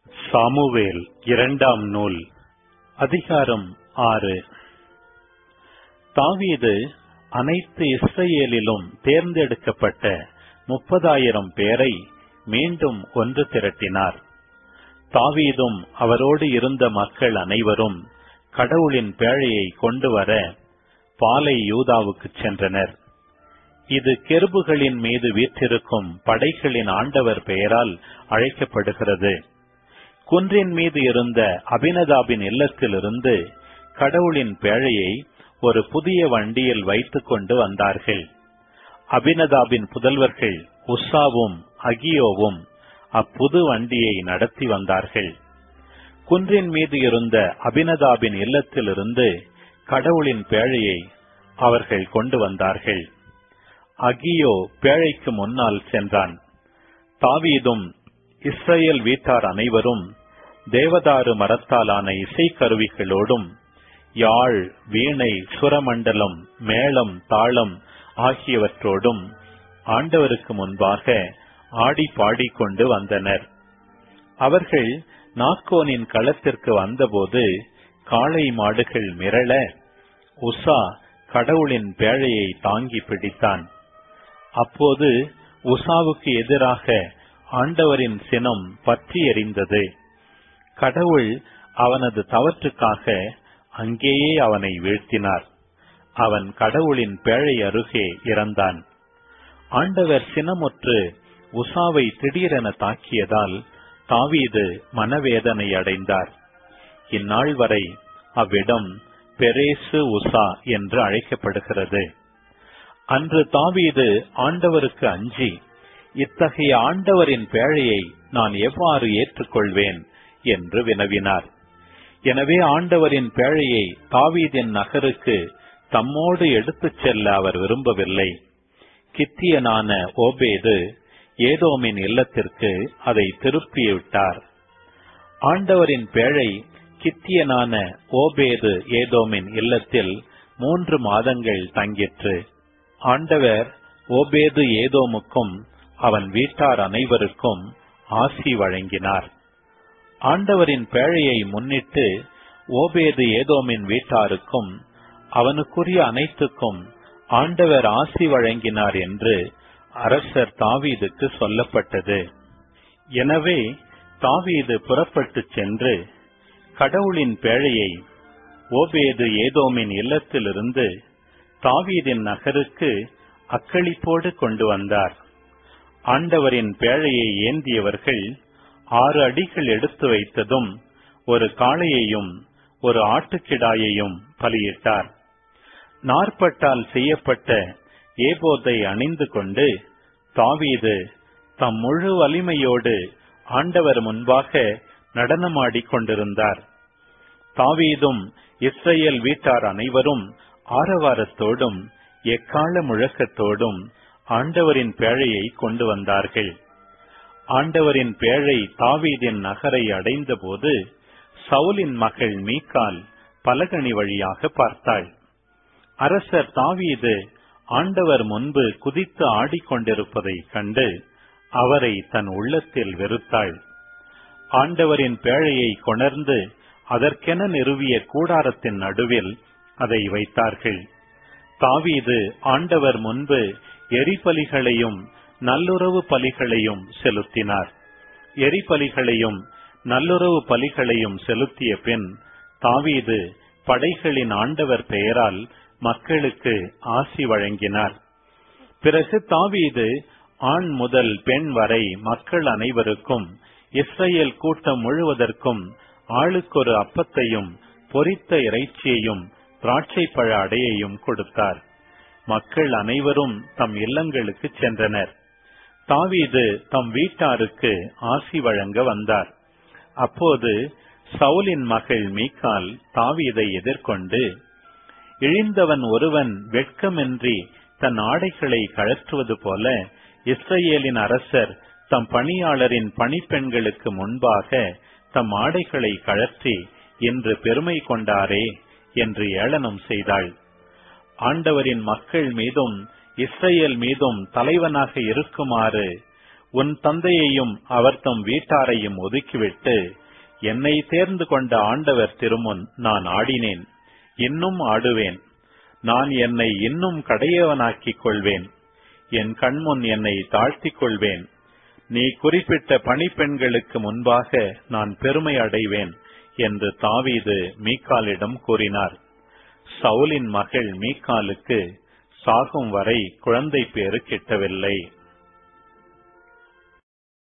Samuel இரண்டாம் நூல் அதிகாரம் ஆறு தாவீது அனைத்து இஸ்ரேலிலும் தேர்ந்தெடுக்கப்பட்ட முப்பதாயிரம் பேரை மீண்டும் ஒன்று திரட்டினார் தாவீதும் அவரோடு இருந்த மக்கள் அனைவரும் கடவுளின் பேழையை கொண்டு வர பாலை யூதாவுக்குச் சென்றனர் இது கெருபுகளின் மீது வீற்றிருக்கும் படைகளின் ஆண்டவர் பெயரால் அழைக்கப்படுகிறது குன்றின் மீது இருந்த அபினதாபின் இல்லத்திலிருந்து கடவுளின் பேழையை ஒரு புதிய வண்டியில் வைத்துக் கொண்டு வந்தார்கள் அபினதாபின் புதல்வர்கள் உஷாவும் அகியோவும் அப்புது வண்டியை நடத்தி வந்தார்கள் குன்றின் மீது இருந்த அபினதாபின் இல்லத்திலிருந்து கடவுளின் பேழையை அவர்கள் கொண்டு வந்தார்கள் அகியோ பேழைக்கு முன்னால் சென்றான் தாவீதும் இஸ்ரேல் வீட்டார் அனைவரும் தேவதாரு மரத்தாலான இசைக்கருவிகளோடும் யாழ் வீணை சுரமண்டலம் மேளம் தாளம் ஆகியவற்றோடும் ஆண்டவருக்கு முன்பாக ஆடி பாடிக்கொண்டு வந்தனர் அவர்கள் நாக்கோனின் களத்திற்கு வந்தபோது காளை மாடுகள் மிரள உஷா கடவுளின் பேழையை தாங்கி பிடித்தான் அப்போது உஷாவுக்கு எதிராக ஆண்டவரின் சினம் பற்றி எறிந்தது கடவுள் அவனது தவற்றுக்காக அங்கேயே அவனை வீழ்த்தினார் அவன் கடவுளின் பேழை அருகே இறந்தான் ஆண்டவர் சினமுற்று உஷாவை திடீரென தாக்கியதால் தாவீது மனவேதனை அடைந்தார் இந்நாள் வரை அவ்விடம் பெரேசு உஷா என்று அழைக்கப்படுகிறது அன்று தாவீது ஆண்டவருக்கு அஞ்சி இத்தகைய ஆண்டவரின் பேழையை நான் எவ்வாறு ஏற்றுக்கொள்வேன் என்று வினவினார் எனவே ஆண்டவரின் பேழையை தாவீதின் நகருக்கு தம்மோடு எடுத்துச் செல்ல அவர் விரும்பவில்லை கித்தியனான ஓபேது ஏதோமின் இல்லத்திற்கு அதை திருப்பிவிட்டார் ஆண்டவரின் பேழை கித்தியனான ஓபேது ஏதோமின் இல்லத்தில் மூன்று மாதங்கள் தங்கிற்று ஆண்டவர் ஓபேது ஏதோமுக்கும் அவன் வீட்டார் அனைவருக்கும் ஆசி வழங்கினார் ஆண்டவரின் பேழையை முன்னிட்டு ஓபேது ஏதோமின் வீட்டாருக்கும் அவனுக்குரிய அனைத்துக்கும் ஆண்டவர் ஆசி வழங்கினார் என்று அரசர் தாவீதுக்கு சொல்லப்பட்டது எனவே தாவீது புறப்பட்டு சென்று கடவுளின் பேழையை ஓபேது ஏதோமின் இல்லத்திலிருந்து தாவீதின் நகருக்கு அக்களிப்போடு கொண்டு வந்தார் ஆண்டவரின் பேழையை ஏந்தியவர்கள் ஆறு அடிகள் எடுத்து வைத்ததும் ஒரு காளையையும் ஒரு ஆட்டுக்கிடாயையும் பலியிட்டார் நாற்பட்டால் செய்யப்பட்ட ஏபோத்தை அணிந்து கொண்டு தாவீது தம் முழு வலிமையோடு ஆண்டவர் முன்பாக நடனமாடிக் கொண்டிருந்தார் தாவீதும் இஸ்ரேல் வீட்டார் அனைவரும் ஆரவாரத்தோடும் எக்கால முழக்கத்தோடும் ஆண்டவரின் பேழையை கொண்டு வந்தார்கள் ஆண்டவரின் பேழை தாவீதின் நகரை அடைந்தபோது சவுலின் மகள் மீக்கால் பலகணி வழியாக பார்த்தாள் அரசர் தாவீது ஆண்டவர் முன்பு குதித்து ஆடிக்கொண்டிருப்பதை கண்டு அவரை தன் உள்ளத்தில் வெறுத்தாள் ஆண்டவரின் பேழையை கொணர்ந்து அதற்கென நிறுவிய கூடாரத்தின் நடுவில் அதை வைத்தார்கள் தாவீது ஆண்டவர் முன்பு எரிபலிகளையும் நல்லுறவு பலிகளையும் செலுத்தினார் எரிபலிகளையும் நல்லுறவு பலிகளையும் செலுத்திய பின் தாவீது படைகளின் ஆண்டவர் பெயரால் மக்களுக்கு ஆசி வழங்கினார் பிறகு தாவீது ஆண் முதல் பெண் வரை மக்கள் அனைவருக்கும் இஸ்ரேல் கூட்டம் முழுவதற்கும் ஆளுக்கொரு அப்பத்தையும் பொரித்த இறைச்சியையும் திராட்சை பழ அடையையும் கொடுத்தார் மக்கள் அனைவரும் தம் இல்லங்களுக்கு சென்றனர் தாவீது தம் வீட்டாருக்கு ஆசி வழங்க வந்தார் அப்போது சவுலின் மகள் மீக்கால் தாவீதை எதிர்கொண்டு இழிந்தவன் ஒருவன் வெட்கமின்றி தன் ஆடைகளை கழற்றுவது போல இஸ்ரேலின் அரசர் தம் பணியாளரின் பணிப்பெண்களுக்கு முன்பாக தம் ஆடைகளை கழற்றி இன்று பெருமை கொண்டாரே என்று ஏளனம் செய்தாள் ஆண்டவரின் மக்கள் மீதும் இஸ்ரேல் மீதும் தலைவனாக இருக்குமாறு உன் தந்தையையும் அவர் தம் வீட்டாரையும் ஒதுக்கிவிட்டு என்னை தேர்ந்து கொண்ட ஆண்டவர் திருமுன் நான் ஆடினேன் இன்னும் ஆடுவேன் நான் என்னை இன்னும் கடையவனாக்கிக் கொள்வேன் என் கண்முன் என்னை தாழ்த்திக் கொள்வேன் நீ குறிப்பிட்ட பணிப்பெண்களுக்கு முன்பாக நான் பெருமை அடைவேன் என்று தாவீது மீக்காலிடம் கூறினார் சவுலின் மகள் மீக்காலுக்கு சாகும் வரை குழந்தை பேறு கிட்டவில்லை